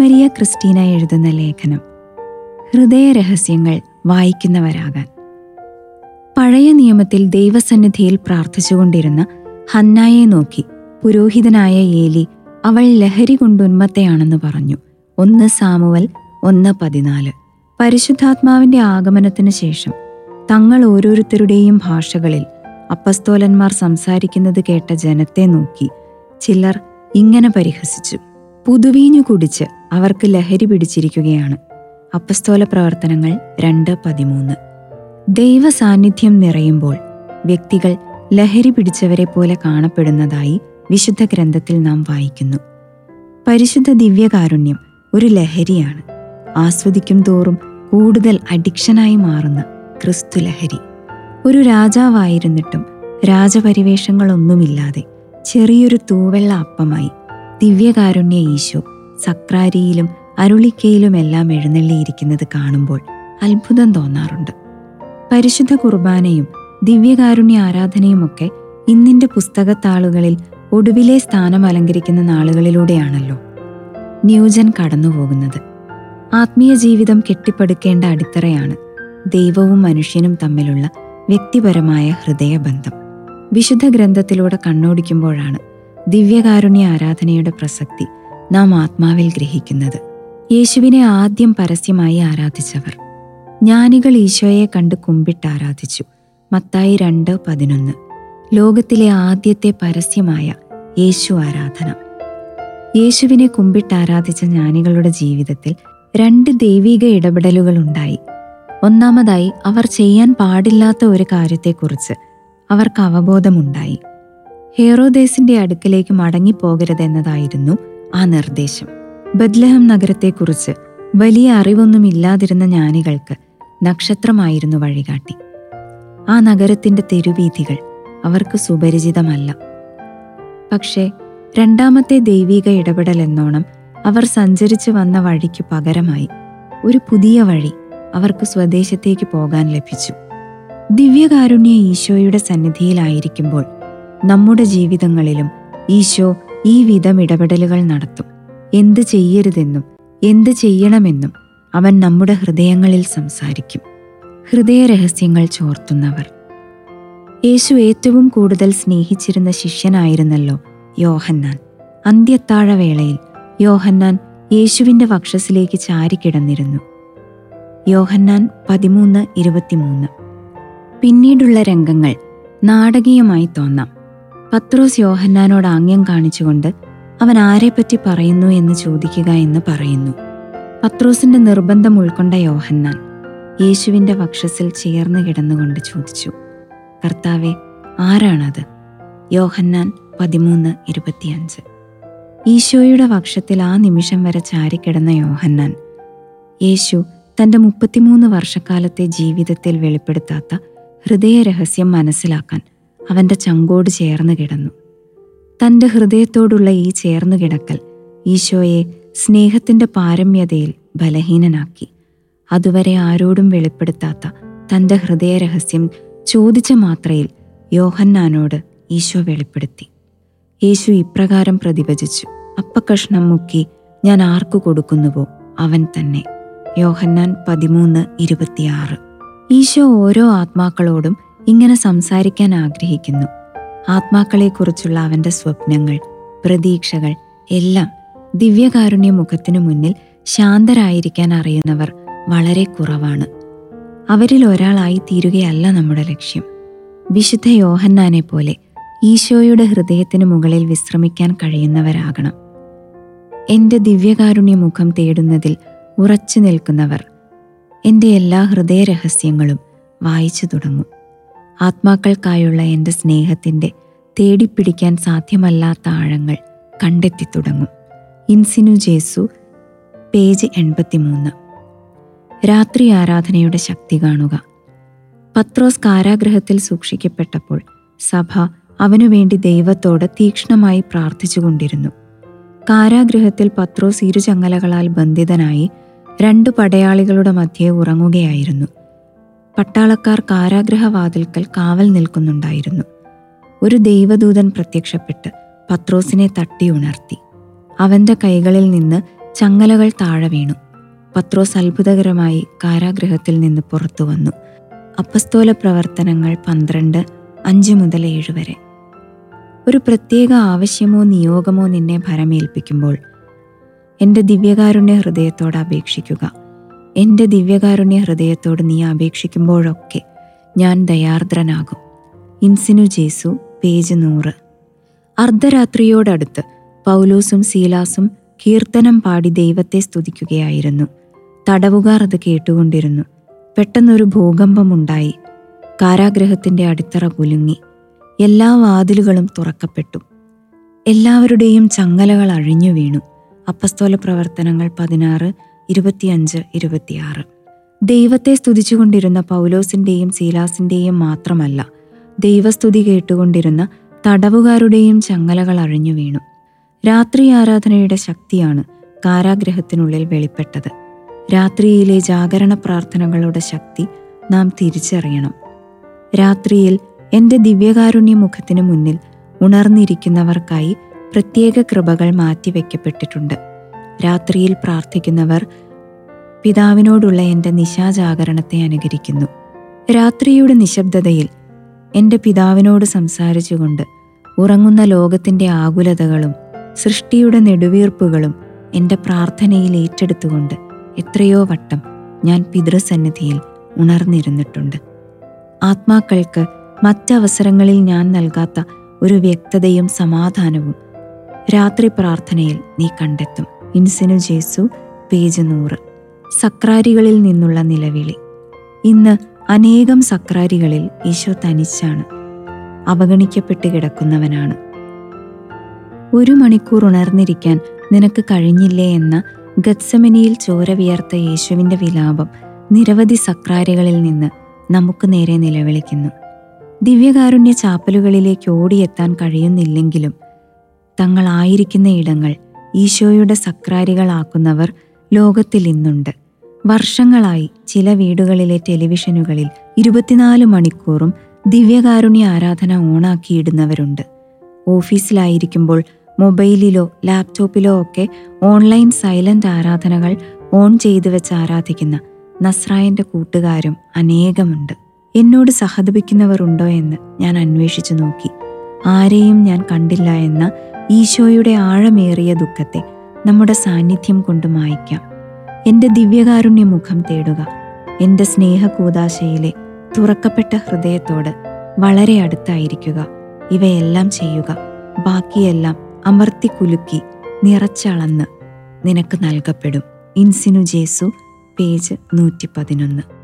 Maria Christina എഴുതുന്ന ലേഖനം ഹൃദയ രഹസ്യങ്ങൾ വായിക്കുന്നവരാകാൻ പഴയ നിയമത്തിൽ ദൈവസന്നിധിയിൽ പ്രാർത്ഥിച്ചുകൊണ്ടിരുന്ന ഹന്നായെ നോക്കി പുരോഹിതനായ ഏലി അവൾ ലഹരി കൊണ്ടുന്മത്തയാണെന്ന് പറഞ്ഞു ഒന്ന് സാമുവൽ ഒന്ന് പതിനാല് പരിശുദ്ധാത്മാവിന്റെ ആഗമനത്തിന് ശേഷം തങ്ങൾ ഓരോരുത്തരുടെയും ഭാഷകളിൽ അപ്പസ്തോലന്മാർ സംസാരിക്കുന്നത് കേട്ട ജനത്തെ നോക്കി ചിലർ ഇങ്ങനെ പരിഹസിച്ചു പുതുവീഞ്ഞു കുടിച്ച് അവർക്ക് ലഹരി പിടിച്ചിരിക്കുകയാണ് അപ്പസ്തോല പ്രവർത്തനങ്ങൾ രണ്ട് പതിമൂന്ന് ദൈവ സാന്നിധ്യം നിറയുമ്പോൾ വ്യക്തികൾ ലഹരി പിടിച്ചവരെ പോലെ കാണപ്പെടുന്നതായി വിശുദ്ധ ഗ്രന്ഥത്തിൽ നാം വായിക്കുന്നു പരിശുദ്ധ ദിവ്യകാരുണ്യം ഒരു ലഹരിയാണ് ആസ്വദിക്കും തോറും കൂടുതൽ അഡിക്ഷനായി മാറുന്ന ക്രിസ്തു ലഹരി ഒരു രാജാവായിരുന്നിട്ടും രാജപരിവേഷങ്ങളൊന്നുമില്ലാതെ ചെറിയൊരു തൂവെള്ള അപ്പമായി ദിവ്യകാരുണ്യ ഈശോ സക്രാരിയിലും അരുളിക്കയിലുമെല്ലാം എഴുന്നള്ളിയിരിക്കുന്നത് കാണുമ്പോൾ അത്ഭുതം തോന്നാറുണ്ട് പരിശുദ്ധ കുർബാനയും ദിവ്യകാരുണ്യ ആരാധനയുമൊക്കെ ഇന്നിന്റെ പുസ്തകത്താളുകളിൽ ഒടുവിലെ സ്ഥാനം അലങ്കരിക്കുന്ന നാളുകളിലൂടെയാണല്ലോ ന്യൂജൻ കടന്നുപോകുന്നത് ആത്മീയ ജീവിതം കെട്ടിപ്പടുക്കേണ്ട അടിത്തറയാണ് ദൈവവും മനുഷ്യനും തമ്മിലുള്ള വ്യക്തിപരമായ ഹൃദയബന്ധം വിശുദ്ധ ഗ്രന്ഥത്തിലൂടെ കണ്ണോടിക്കുമ്പോഴാണ് ദിവ്യകാരുണ്യ ആരാധനയുടെ പ്രസക്തി നാം ആത്മാവിൽ ഗ്രഹിക്കുന്നത് യേശുവിനെ ആദ്യം പരസ്യമായി ആരാധിച്ചവർ ജ്ഞാനികൾ ഈശോയെ കണ്ട് കുമ്പിട്ട് ആരാധിച്ചു മത്തായി രണ്ട് പതിനൊന്ന് ലോകത്തിലെ ആദ്യത്തെ പരസ്യമായ യേശു ആരാധന യേശുവിനെ കുമ്പിട്ട് ആരാധിച്ച ജ്ഞാനികളുടെ ജീവിതത്തിൽ രണ്ട് ദൈവിക ഇടപെടലുകൾ ഉണ്ടായി ഒന്നാമതായി അവർ ചെയ്യാൻ പാടില്ലാത്ത ഒരു കാര്യത്തെക്കുറിച്ച് അവർക്ക് അവബോധമുണ്ടായി ഹേറോദേസിന്റെ അടുക്കലേക്ക് മടങ്ങിപ്പോകരുതെന്നതായിരുന്നു ആ നിർദ്ദേശം ബദ്ലഹം നഗരത്തെക്കുറിച്ച് വലിയ അറിവൊന്നുമില്ലാതിരുന്ന ജ്ഞാനികൾക്ക് നക്ഷത്രമായിരുന്നു വഴികാട്ടി ആ നഗരത്തിന്റെ തെരുവീഥികൾ അവർക്ക് സുപരിചിതമല്ല പക്ഷേ രണ്ടാമത്തെ ദൈവിക ഇടപെടൽ എന്നോണം അവർ സഞ്ചരിച്ചു വന്ന വഴിക്ക് പകരമായി ഒരു പുതിയ വഴി അവർക്ക് സ്വദേശത്തേക്ക് പോകാൻ ലഭിച്ചു ദിവ്യകാരുണ്യ ഈശോയുടെ സന്നിധിയിലായിരിക്കുമ്പോൾ നമ്മുടെ ജീവിതങ്ങളിലും ഈശോ ഈ വിധം ഇടപെടലുകൾ നടത്തും എന്ത് ചെയ്യരുതെന്നും എന്ത് ചെയ്യണമെന്നും അവൻ നമ്മുടെ ഹൃദയങ്ങളിൽ സംസാരിക്കും ഹൃദയ രഹസ്യങ്ങൾ ചോർത്തുന്നവർ യേശു ഏറ്റവും കൂടുതൽ സ്നേഹിച്ചിരുന്ന ശിഷ്യനായിരുന്നല്ലോ യോഹന്നാൻ അന്ത്യത്താഴവേളയിൽ യോഹന്നാൻ യേശുവിന്റെ വക്ഷസിലേക്ക് ചാരിക്കിടന്നിരുന്നു യോഹന്നാൻ പതിമൂന്ന് ഇരുപത്തിമൂന്ന് പിന്നീടുള്ള രംഗങ്ങൾ നാടകീയമായി തോന്നാം പത്രോസ് യോഹന്നാനോട് ആംഗ്യം കാണിച്ചുകൊണ്ട് അവൻ ആരെപ്പറ്റി പറയുന്നു എന്ന് ചോദിക്കുക എന്ന് പറയുന്നു പത്രോസിന്റെ നിർബന്ധം ഉൾക്കൊണ്ട യോഹന്നാൻ യേശുവിന്റെ വക്ഷസിൽ ചേർന്ന് കിടന്നുകൊണ്ട് ചോദിച്ചു കർത്താവെ ആരാണത് യോഹന്നാൻ പതിമൂന്ന് ഇരുപത്തിയഞ്ച് ഈശോയുടെ വക്ഷത്തിൽ ആ നിമിഷം വരെ ചാരിക്കിടന്ന യോഹന്നാൻ യേശു തന്റെ മുപ്പത്തിമൂന്ന് വർഷക്കാലത്തെ ജീവിതത്തിൽ വെളിപ്പെടുത്താത്ത ഹൃദയ രഹസ്യം മനസ്സിലാക്കാൻ അവന്റെ ചങ്കോട് ചേർന്ന് കിടന്നു തന്റെ ഹൃദയത്തോടുള്ള ഈ ചേർന്നു കിടക്കൽ ഈശോയെ സ്നേഹത്തിന്റെ പാരമ്യതയിൽ ബലഹീനനാക്കി അതുവരെ ആരോടും വെളിപ്പെടുത്താത്ത തന്റെ ഹൃദയരഹസ്യം ചോദിച്ച മാത്രയിൽ യോഹന്നാനോട് ഈശോ വെളിപ്പെടുത്തി യേശു ഇപ്രകാരം പ്രതിഭജിച്ചു അപ്പക്കഷ്ണം മുക്കി ഞാൻ ആർക്കു കൊടുക്കുന്നുവോ അവൻ തന്നെ യോഹന്നാൻ പതിമൂന്ന് ഇരുപത്തിയാറ് ഈശോ ഓരോ ആത്മാക്കളോടും ഇങ്ങനെ സംസാരിക്കാൻ ആഗ്രഹിക്കുന്നു ആത്മാക്കളെക്കുറിച്ചുള്ള അവന്റെ സ്വപ്നങ്ങൾ പ്രതീക്ഷകൾ എല്ലാം ദിവ്യകാരുണ്യ മുഖത്തിനു മുന്നിൽ ശാന്തരായിരിക്കാൻ അറിയുന്നവർ വളരെ കുറവാണ് അവരിൽ ഒരാളായി തീരുകയല്ല നമ്മുടെ ലക്ഷ്യം വിശുദ്ധ യോഹന്നാനെ പോലെ ഈശോയുടെ ഹൃദയത്തിന് മുകളിൽ വിശ്രമിക്കാൻ കഴിയുന്നവരാകണം എൻ്റെ ദിവ്യകാരുണ്യ മുഖം തേടുന്നതിൽ ഉറച്ചു നിൽക്കുന്നവർ എൻ്റെ എല്ലാ ഹൃദയരഹസ്യങ്ങളും വായിച്ചു തുടങ്ങും ആത്മാക്കൾക്കായുള്ള എൻ്റെ സ്നേഹത്തിൻ്റെ തേടിപ്പിടിക്കാൻ സാധ്യമല്ലാത്ത ആഴങ്ങൾ കണ്ടെത്തി തുടങ്ങും ഇൻസിനു ജേസു പേജ് എൺപത്തിമൂന്ന് രാത്രി ആരാധനയുടെ ശക്തി കാണുക പത്രോസ് കാരാഗ്രഹത്തിൽ സൂക്ഷിക്കപ്പെട്ടപ്പോൾ സഭ അവനുവേണ്ടി ദൈവത്തോട് തീക്ഷ്ണമായി പ്രാർത്ഥിച്ചുകൊണ്ടിരുന്നു കാരാഗൃഹത്തിൽ പത്രോസ് ഇരുചങ്ങലകളാൽ ബന്ധിതനായി രണ്ടു പടയാളികളുടെ മധ്യേ ഉറങ്ങുകയായിരുന്നു പട്ടാളക്കാർ കാരാഗ്രഹവാതിൽക്കൽ കാവൽ നിൽക്കുന്നുണ്ടായിരുന്നു ഒരു ദൈവദൂതൻ പ്രത്യക്ഷപ്പെട്ട് പത്രോസിനെ തട്ടി ഉണർത്തി അവന്റെ കൈകളിൽ നിന്ന് ചങ്ങലകൾ താഴെ വീണു പത്രോസ് അത്ഭുതകരമായി കാരാഗൃഹത്തിൽ നിന്ന് പുറത്തു വന്നു അപ്പസ്തോല പ്രവർത്തനങ്ങൾ പന്ത്രണ്ട് അഞ്ച് മുതൽ ഏഴ് വരെ ഒരു പ്രത്യേക ആവശ്യമോ നിയോഗമോ നിന്നെ ഭരമേൽപ്പിക്കുമ്പോൾ എൻ്റെ ദിവ്യകാരുണ്യ ഹൃദയത്തോട് അപേക്ഷിക്കുക എൻ്റെ ദിവ്യകാരുണ്യ ഹൃദയത്തോട് നീ അപേക്ഷിക്കുമ്പോഴൊക്കെ ഞാൻ ദയാർദ്രനാകും ഇൻസിനു ജേസു പേജ് നൂറ് അർദ്ധരാത്രിയോടടുത്ത് പൗലോസും സീലാസും കീർത്തനം പാടി ദൈവത്തെ സ്തുതിക്കുകയായിരുന്നു തടവുകാർ അത് കേട്ടുകൊണ്ടിരുന്നു പെട്ടെന്നൊരു ഭൂകമ്പമുണ്ടായി കാരാഗ്രഹത്തിന്റെ അടിത്തറ കുലുങ്ങി എല്ലാ വാതിലുകളും തുറക്കപ്പെട്ടു എല്ലാവരുടെയും ചങ്ങലകൾ അഴിഞ്ഞു വീണു അപ്പസ്തോല പ്രവർത്തനങ്ങൾ പതിനാറ് ഇരുപത്തിയഞ്ച് ഇരുപത്തിയാറ് ദൈവത്തെ സ്തുതിച്ചുകൊണ്ടിരുന്ന പൗലോസിന്റെയും സീലാസിന്റെയും മാത്രമല്ല ദൈവസ്തുതി കേട്ടുകൊണ്ടിരുന്ന തടവുകാരുടെയും ചങ്ങലകൾ അഴിഞ്ഞു വീണു രാത്രി ആരാധനയുടെ ശക്തിയാണ് കാരാഗ്രഹത്തിനുള്ളിൽ വെളിപ്പെട്ടത് രാത്രിയിലെ ജാഗരണ പ്രാർത്ഥനകളുടെ ശക്തി നാം തിരിച്ചറിയണം രാത്രിയിൽ എൻ്റെ ദിവ്യകാരുണ്യ മുഖത്തിന് മുന്നിൽ ഉണർന്നിരിക്കുന്നവർക്കായി പ്രത്യേക കൃപകൾ മാറ്റിവെക്കപ്പെട്ടിട്ടുണ്ട് രാത്രിയിൽ പ്രാർത്ഥിക്കുന്നവർ പിതാവിനോടുള്ള എൻ്റെ നിശാജാഗരണത്തെ അനുകരിക്കുന്നു രാത്രിയുടെ നിശബ്ദതയിൽ എൻ്റെ പിതാവിനോട് സംസാരിച്ചുകൊണ്ട് ഉറങ്ങുന്ന ലോകത്തിൻ്റെ ആകുലതകളും സൃഷ്ടിയുടെ നെടുവീർപ്പുകളും എൻ്റെ പ്രാർത്ഥനയിൽ ഏറ്റെടുത്തുകൊണ്ട് എത്രയോ വട്ടം ഞാൻ പിതൃസന്നിധിയിൽ ഉണർന്നിരുന്നിട്ടുണ്ട് ആത്മാക്കൾക്ക് മറ്റവസരങ്ങളിൽ ഞാൻ നൽകാത്ത ഒരു വ്യക്തതയും സമാധാനവും രാത്രി പ്രാർത്ഥനയിൽ നീ കണ്ടെത്തും ഇൻസിനു ജേസു പേജ് നൂറ് സക്രാരികളിൽ നിന്നുള്ള നിലവിളി ഇന്ന് അനേകം സക്രാരികളിൽ ഈശോ തനിച്ചാണ് അവഗണിക്കപ്പെട്ട് കിടക്കുന്നവനാണ് ഒരു മണിക്കൂർ ഉണർന്നിരിക്കാൻ നിനക്ക് കഴിഞ്ഞില്ലേ എന്ന ഗത്സമനിയിൽ ചോര വിയർത്ത യേശുവിൻ്റെ വിലാപം നിരവധി സക്രാരികളിൽ നിന്ന് നമുക്ക് നേരെ നിലവിളിക്കുന്നു ദിവ്യകാരുണ്യ ചാപ്പലുകളിലേക്ക് ഓടിയെത്താൻ കഴിയുന്നില്ലെങ്കിലും തങ്ങളായിരിക്കുന്ന ഇടങ്ങൾ ഈശോയുടെ സക്രാരികളാക്കുന്നവർ ലോകത്തിൽ ഇന്നുണ്ട് വർഷങ്ങളായി ചില വീടുകളിലെ ടെലിവിഷനുകളിൽ ഇരുപത്തിനാല് മണിക്കൂറും ദിവ്യകാരുണ്യ ആരാധന ഓണാക്കിയിടുന്നവരുണ്ട് ഓഫീസിലായിരിക്കുമ്പോൾ മൊബൈലിലോ ലാപ്ടോപ്പിലോ ഒക്കെ ഓൺലൈൻ സൈലന്റ് ആരാധനകൾ ഓൺ ചെയ്തു വെച്ച് ആരാധിക്കുന്ന നസ്രായന്റെ കൂട്ടുകാരും അനേകമുണ്ട് എന്നോട് സഹതപിക്കുന്നവരുണ്ടോ എന്ന് ഞാൻ അന്വേഷിച്ചു നോക്കി ആരെയും ഞാൻ കണ്ടില്ല എന്ന ഈശോയുടെ ആഴമേറിയ ദുഃഖത്തെ നമ്മുടെ സാന്നിധ്യം കൊണ്ട് മായ്ക്കാം എൻ്റെ ദിവ്യകാരുണ്യ മുഖം തേടുക എൻ്റെ സ്നേഹകൂതാശയിലെ തുറക്കപ്പെട്ട ഹൃദയത്തോട് വളരെ അടുത്തായിരിക്കുക ഇവയെല്ലാം ചെയ്യുക ബാക്കിയെല്ലാം അമർത്തി കുലുക്കി നിറച്ചളന്ന് നിനക്ക് നൽകപ്പെടും ഇൻസിനു ജേസു പേജ് നൂറ്റി പതിനൊന്ന്